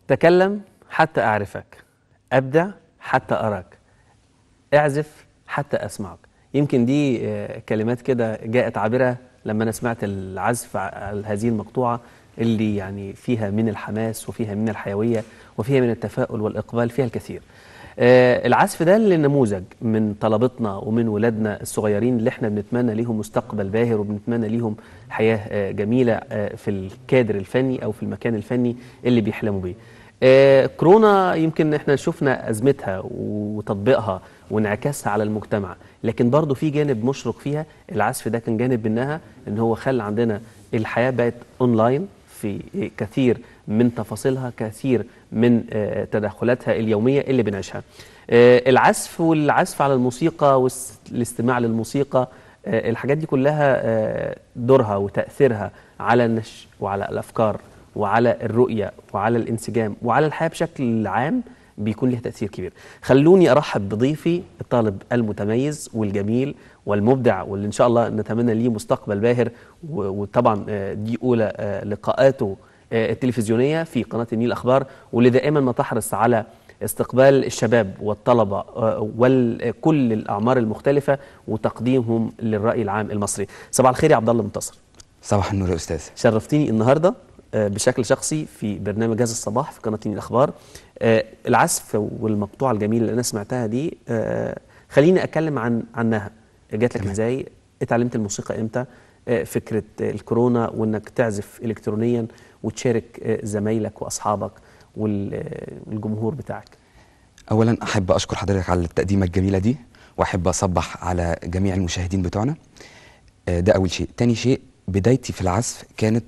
تكلم حتى أعرفك أبدع حتى أراك اعزف حتى أسمعك يمكن دي آه، كلمات كده جاءت عابرة لما أنا سمعت العزف على هذه المقطوعة اللي يعني فيها من الحماس وفيها من الحيوية وفيها من التفاؤل والإقبال فيها الكثير آه، العزف ده للنموذج من طلبتنا ومن ولادنا الصغيرين اللي احنا بنتمنى ليهم مستقبل باهر وبنتمنى ليهم حياة آه، جميلة آه، في الكادر الفني أو في المكان الفني اللي بيحلموا بيه آه، كورونا يمكن احنا شفنا أزمتها وتطبيقها وانعكاسها على المجتمع لكن برضه في جانب مشرق فيها العزف ده كان جانب منها ان هو خلى عندنا الحياة بقت اونلاين في كثير من تفاصيلها كثير من آه، تدخلاتها اليومية اللي بنعيشها آه، العزف والعزف على الموسيقى والاستماع للموسيقى آه، الحاجات دي كلها آه، دورها وتأثيرها على النشء وعلى الأفكار وعلى الرؤية وعلى الانسجام وعلى الحياة بشكل عام بيكون لها تأثير كبير خلوني أرحب بضيفي الطالب المتميز والجميل والمبدع واللي إن شاء الله نتمنى ليه مستقبل باهر و- وطبعا آه، دي أولى آه، لقاءاته آه، التلفزيونية في قناة النيل أخبار واللي دائما ما تحرص على استقبال الشباب والطلبة آه، وكل الأعمار المختلفة وتقديمهم للرأي العام المصري صباح الخير يا عبد الله منتصر صباح النور يا استاذ شرفتني النهارده آه، بشكل شخصي في برنامج جاز الصباح في قناه النيل الاخبار آه، العزف والمقطوعه الجميله اللي انا سمعتها دي آه، خليني اتكلم عن عنها جات لك تمام. ازاي اتعلمت الموسيقى امتى آه، فكره آه، الكورونا وانك تعزف الكترونيا وتشارك آه، زمايلك واصحابك وال- آه، والجمهور بتاعك اولا احب اشكر حضرتك على التقديمه الجميله دي واحب اصبح على جميع المشاهدين بتوعنا آه، ده اول شيء تاني شيء بدايتي في العزف كانت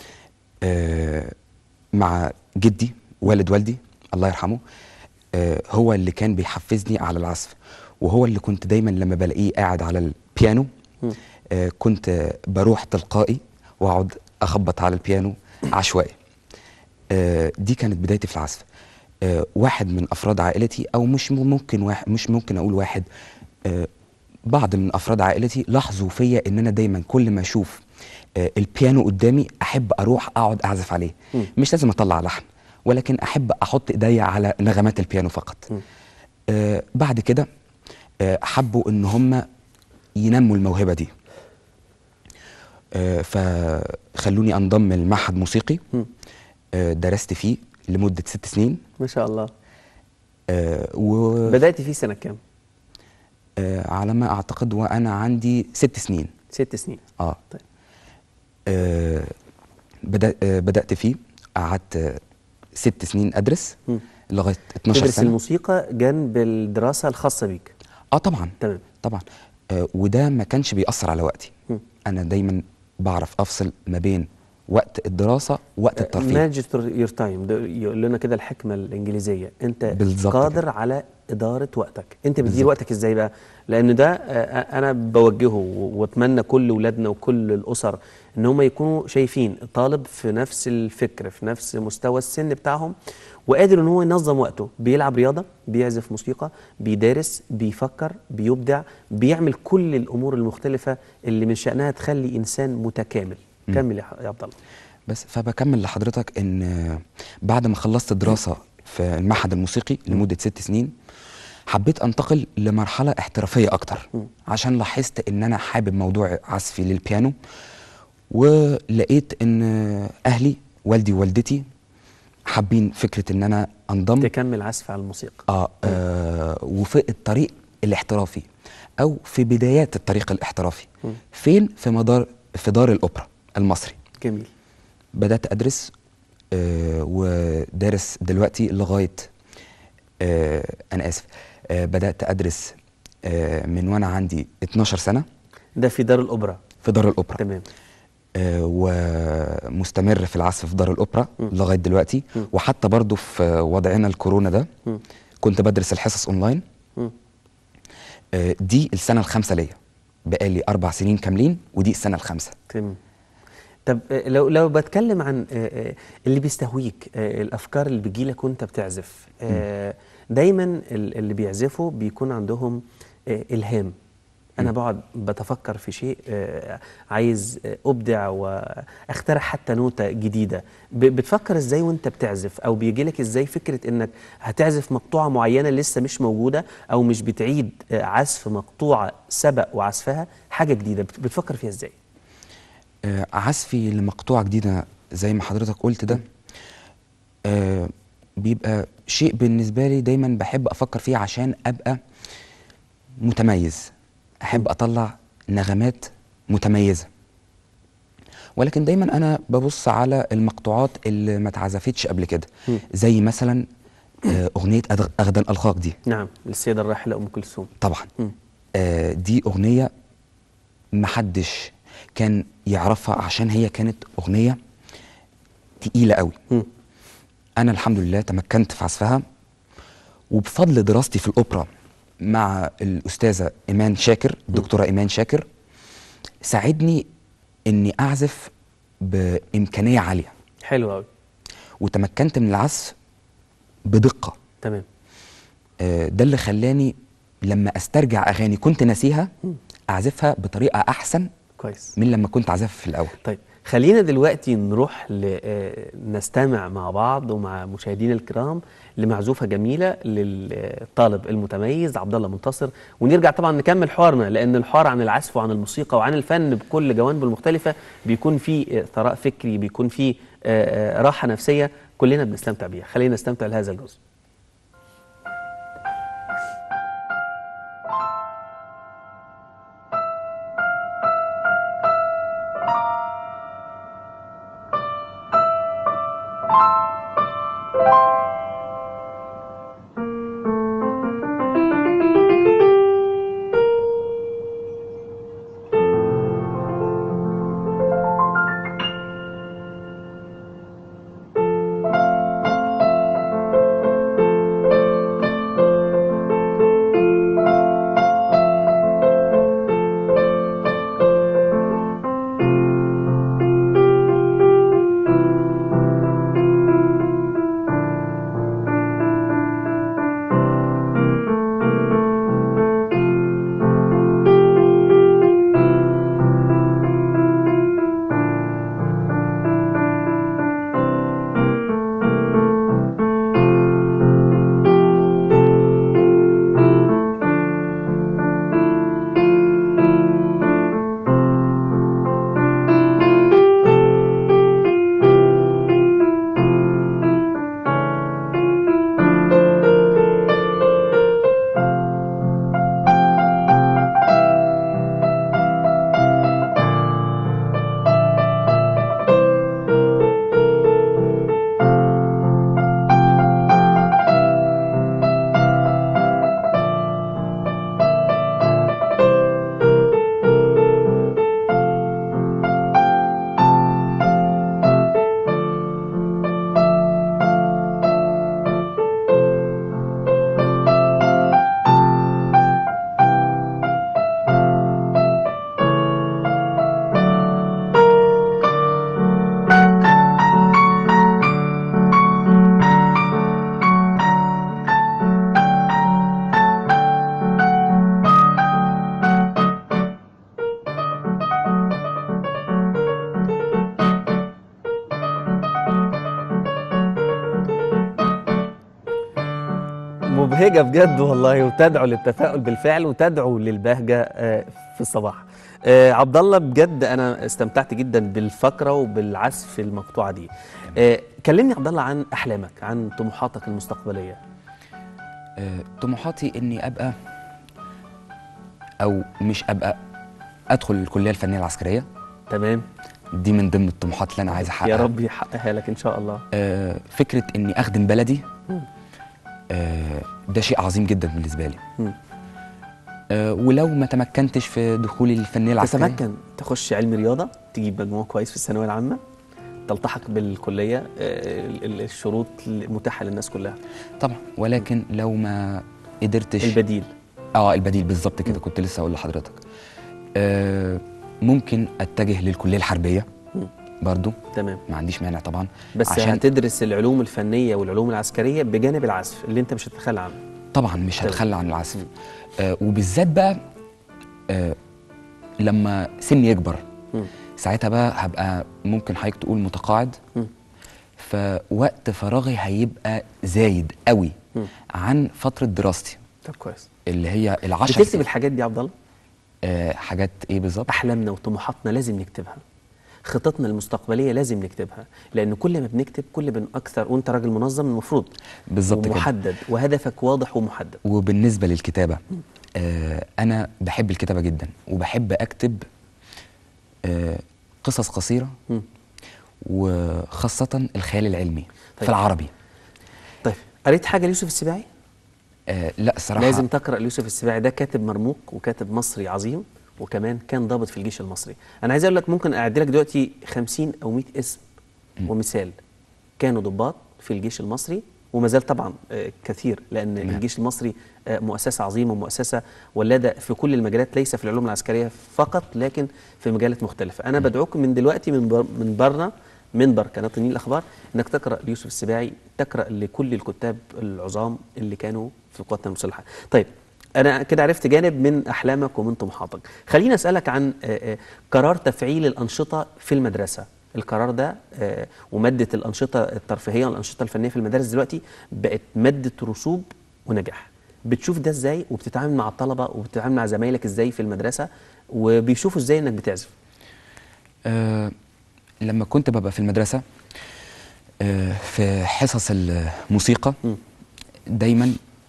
آه، مع جدي والد والدي الله يرحمه آه، هو اللي كان بيحفزني على العزف وهو اللي كنت دايما لما بلاقيه قاعد على البيانو آه، كنت آه، بروح تلقائي واقعد اخبط على البيانو عشوائي آه، دي كانت بدايتي في العزف آه، واحد من افراد عائلتي او مش ممكن واحد مش ممكن اقول واحد آه، بعض من افراد عائلتي لاحظوا فيا ان انا دايما كل ما اشوف آه، البيانو قدامي احب اروح اقعد اعزف عليه مم. مش لازم اطلع لحن ولكن احب احط ايديا على نغمات البيانو فقط مم. آه، بعد كده آه، حبوا ان هم ينموا الموهبه دي آه، فخلوني انضم لمعهد موسيقي مم. آه، درست فيه لمده ست سنين ما شاء الله آه، و بدات فيه سنه كام آه، على ما اعتقد وانا عندي ست سنين ست سنين اه طيب آه، بدأ آه، بدات فيه قعدت آه، ست سنين ادرس مم. لغايه 12 تدرس سنه الموسيقى جنب الدراسه الخاصه بيك اه طبعا تمام طبعا آه، وده ما كانش بيأثر على وقتي مم. انا دايما بعرف افصل ما بين وقت الدراسه ووقت الترفيه مانج يور تايم يقول لنا كده الحكمه الانجليزيه انت بالظبط قادر كده. على اداره وقتك انت بتدير بالظبط. وقتك ازاي بقى لان ده آه، انا بوجهه و- واتمنى كل اولادنا وكل الاسر ان هم يكونوا شايفين طالب في نفس الفكر في نفس مستوى السن بتاعهم وقادر ان هو ينظم وقته بيلعب رياضه بيعزف موسيقى بيدارس بيفكر بيبدع بيعمل كل الامور المختلفه اللي من شانها تخلي انسان متكامل كمل يا ح- يا عبد الله بس فبكمل لحضرتك ان آه، بعد ما خلصت دراسه في المعهد الموسيقي لمده ست سنين حبيت انتقل لمرحله احترافيه اكتر مم. عشان لاحظت ان انا حابب موضوع عزفي للبيانو ولقيت ان آه، اهلي والدي ووالدتي حابين فكره ان انا انضم تكمل عزف على الموسيقى آه, آه وفي الطريق الاحترافي او في بدايات الطريق الاحترافي مم. فين في مدار في دار الاوبرا المصري جميل بدات ادرس آه ودارس دلوقتي لغايه آه انا اسف آه بدات ادرس آه من وانا عندي 12 سنه ده في دار الاوبرا في دار الاوبرا تمام آه ومستمر في العزف في دار الاوبرا مم. لغايه دلوقتي مم. وحتى برضو في وضعنا الكورونا ده مم. كنت بدرس الحصص اونلاين مم. آه، دي السنه الخامسه ليا بقالي اربع سنين كاملين ودي السنه الخامسه تمام طب آه، لو لو بتكلم عن آه، آه، اللي بيستهويك آه، الافكار اللي بتجيلك وانت بتعزف آه، دايما ال- اللي بيعزفوا بيكون عندهم آه، الهام انا بقعد بتفكر في شيء آه، عايز آه، ابدع واخترع حتى نوتة جديدة ب- بتفكر ازاي وانت بتعزف او بيجي لك ازاي فكرة انك هتعزف مقطوعة معينة لسه مش موجودة او مش بتعيد آه، عزف مقطوعة سبق وعزفها حاجة جديدة بت- بتفكر فيها ازاي آه، عزفي لمقطوعة جديدة زي ما حضرتك قلت ده آه، بيبقى شيء بالنسبة لي دايما بحب أفكر فيه عشان أبقى متميز أحب أطلع نغمات متميزة ولكن دايما أنا ببص على المقطوعات اللي ما اتعزفتش قبل كده مم. زي مثلا آه، أغنية أدغ- أغدا الخاق دي نعم للسيدة الراحلة ام كلثوم طبعا مم. آه، دي أغنية محدش كان يعرفها عشان هي كانت أغنية تقيلة قوي مم. أنا الحمد لله تمكنت في عزفها وبفضل دراستي في الأوبرا مع الأستاذة إيمان شاكر الدكتورة إيمان شاكر ساعدني إني أعزف بإمكانية عالية حلو قوي وتمكنت من العزف بدقة تمام آه، ده اللي خلاني لما استرجع اغاني كنت ناسيها اعزفها بطريقه احسن كويس من لما كنت اعزفها في الاول طيب خلينا دلوقتي نروح ل... آه، نستمع مع بعض ومع مشاهدينا الكرام لمعزوفه جميله للطالب المتميز عبد الله منتصر ونرجع طبعا نكمل حوارنا لان الحوار عن العزف وعن الموسيقى وعن الفن بكل جوانبه المختلفه بيكون فيه آه، ثراء فكري بيكون فيه آه، آه، راحه نفسيه كلنا بنستمتع بيها خلينا نستمتع لهذا الجزء مبهجة بجد والله وتدعو للتفاؤل بالفعل وتدعو للبهجة آه، في الصباح آه، عبد الله بجد أنا استمتعت جدا بالفقرة وبالعزف المقطوعة دي آه، كلمني يا عبد الله عن أحلامك عن طموحاتك المستقبلية آه، طموحاتي اني ابقى او مش ابقى ادخل الكليه الفنيه العسكريه تمام دي من ضمن الطموحات اللي انا عايز احققها يا رب يحققها لك إن شاء الله آه، فكره اني اخدم بلدي آه، ده شيء عظيم جدا بالنسبه لي مم. آه، ولو ما تمكنتش في دخولي الفنيه العسكريه تتمكن تخش علم رياضة تجيب مجموع كويس في الثانوية العامة تلتحق بالكلية آه، ال- ال- الشروط متاحة للناس كلها طبعا ولكن لو ما قدرتش البديل اه البديل بالظبط كده كنت لسه اقول لحضرتك آه ممكن اتجه للكليه الحربيه مم. برضو تمام ما عنديش مانع طبعا بس عشان هتدرس العلوم الفنية والعلوم العسكرية بجانب العزف اللي انت مش هتتخلى عنه طبعا مش تمام. هتخلى عن العزف آه وبالذات بقى آه لما سني يكبر مم. ساعتها بقى هبقى ممكن حضرتك تقول متقاعد مم. فوقت فراغي هيبقى زايد قوي مم. عن فتره دراستي طب كويس اللي هي العشر بتكتب سنين. الحاجات دي يا عبد الله آه حاجات ايه بالظبط احلامنا وطموحاتنا لازم نكتبها خططنا المستقبليه لازم نكتبها لان كل ما بنكتب كل ما اكثر وانت راجل منظم المفروض بالظبط كده. ومحدد وهدفك واضح ومحدد وبالنسبه للكتابه آه انا بحب الكتابه جدا وبحب اكتب آه قصص قصيره مم. وخاصه الخيال العلمي طيب. في العربي طيب قريت حاجه ليوسف السباعي آه لا الصراحه لازم تقرا ليوسف السباعي ده كاتب مرموق وكاتب مصري عظيم وكمان كان ضابط في الجيش المصري انا عايز اقول لك ممكن اعد لك دلوقتي 50 او 100 اسم ومثال كانوا ضباط في الجيش المصري وما زال طبعا آه، كثير لان تمام. الجيش المصري آه، مؤسسه عظيمه ومؤسسه ولاده في كل المجالات ليس في العلوم العسكريه فقط لكن في مجالات مختلفه انا بدعوكم من دلوقتي من بر من برنا منبر قناه النيل الاخبار انك تقرا ليوسف السباعي تقرا لكل الكتاب العظام اللي كانوا في قواتنا المسلحه طيب انا كده عرفت جانب من احلامك ومن طموحاتك خليني اسالك عن آه، آه، قرار تفعيل الانشطه في المدرسه القرار ده آه، وماده الانشطه الترفيهيه والانشطه الفنيه في المدارس دلوقتي بقت ماده رسوب ونجاح بتشوف ده ازاي وبتتعامل مع الطلبه وبتتعامل مع زمايلك ازاي في المدرسه وبيشوفوا ازاي انك بتعزف آه لما كنت ببقى في المدرسة آه في حصص الموسيقى مم. دايما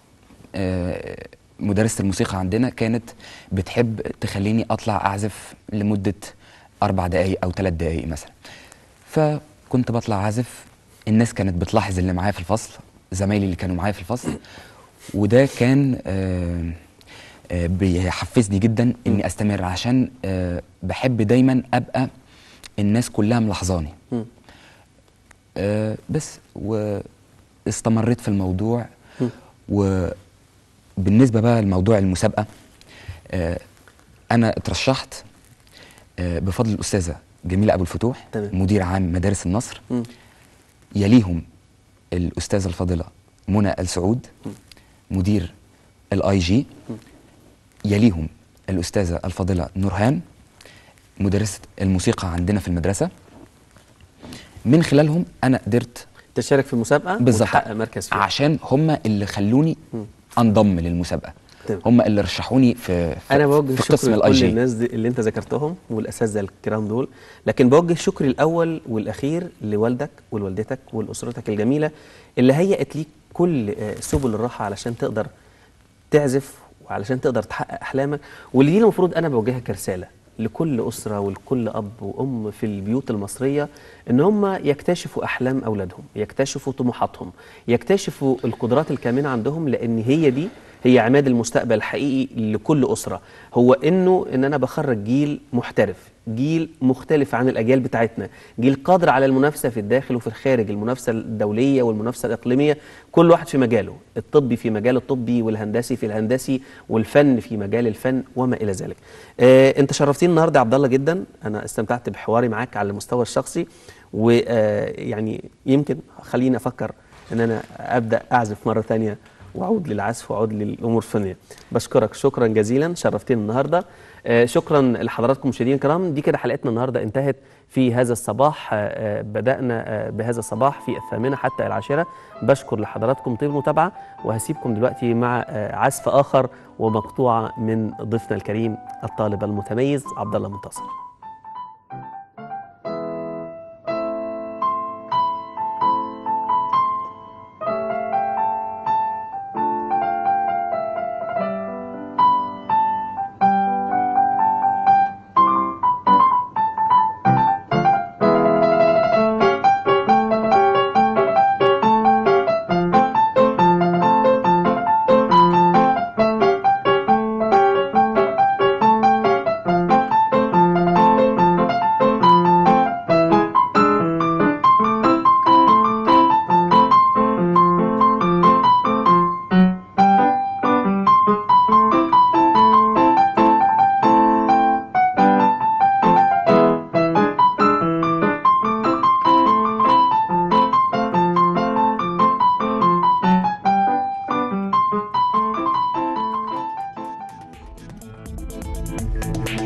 آه مدرسة الموسيقى عندنا كانت بتحب تخليني أطلع أعزف لمدة أربع دقايق أو ثلاث دقايق مثلا فكنت بطلع أعزف الناس كانت بتلاحظ اللي معايا في الفصل زمايلي اللي كانوا معايا في الفصل وده كان آه آه بيحفزني جدا اني استمر عشان آه بحب دايما ابقى الناس كلها ملاحظاني مم. آه بس واستمريت في الموضوع مم. وبالنسبه بقى لموضوع المسابقه آه انا اترشحت آه بفضل الاستاذه جميله ابو الفتوح تمام. مدير عام مدارس النصر مم. يليهم الاستاذه الفاضله منى السعود مدير الاي جي يليهم الاستاذه الفاضله نورهان مدرسه الموسيقى عندنا في المدرسه من خلالهم انا قدرت تشارك في المسابقه بالظبط وتحقق مركز فيها عشان هم اللي خلوني انضم للمسابقه تمام. هم اللي رشحوني في في, انا بوجه في شكر قسم الاي لكل جي الناس دي اللي انت ذكرتهم والاساتذه الكرام دول لكن بوجه شكري الاول والاخير لوالدك ولوالدتك ولاسرتك الجميله اللي هيأت ليك كل آه، سبل الراحه علشان تقدر تعزف وعلشان تقدر تحقق احلامك واللي دي المفروض انا بوجهها كرساله لكل اسره ولكل اب وام في البيوت المصريه ان هم يكتشفوا احلام اولادهم يكتشفوا طموحاتهم يكتشفوا القدرات الكامنه عندهم لان هي دي هي عماد المستقبل الحقيقي لكل اسره هو انه ان انا بخرج جيل محترف جيل مختلف عن الاجيال بتاعتنا جيل قادر على المنافسه في الداخل وفي الخارج المنافسه الدوليه والمنافسه الاقليميه كل واحد في مجاله الطبي في مجال الطبي والهندسي في الهندسي والفن في مجال الفن وما الى ذلك آه انت شرفتني النهارده يا عبد الله جدا انا استمتعت بحواري معاك على المستوى الشخصي ويعني يمكن خليني افكر ان انا ابدا اعزف مره ثانيه واعود للعزف واعود للامور الفنيه بشكرك شكرا جزيلا شرفتني النهارده آه، شكرا لحضراتكم مشاهدينا الكرام دي كده حلقتنا النهارده انتهت في هذا الصباح آه، آه، بدانا آه، بهذا الصباح في الثامنه حتى العاشره بشكر لحضراتكم طيب المتابعه وهسيبكم دلوقتي مع آه، عزف اخر ومقطوعه من ضيفنا الكريم الطالب المتميز عبد الله منتصر العزف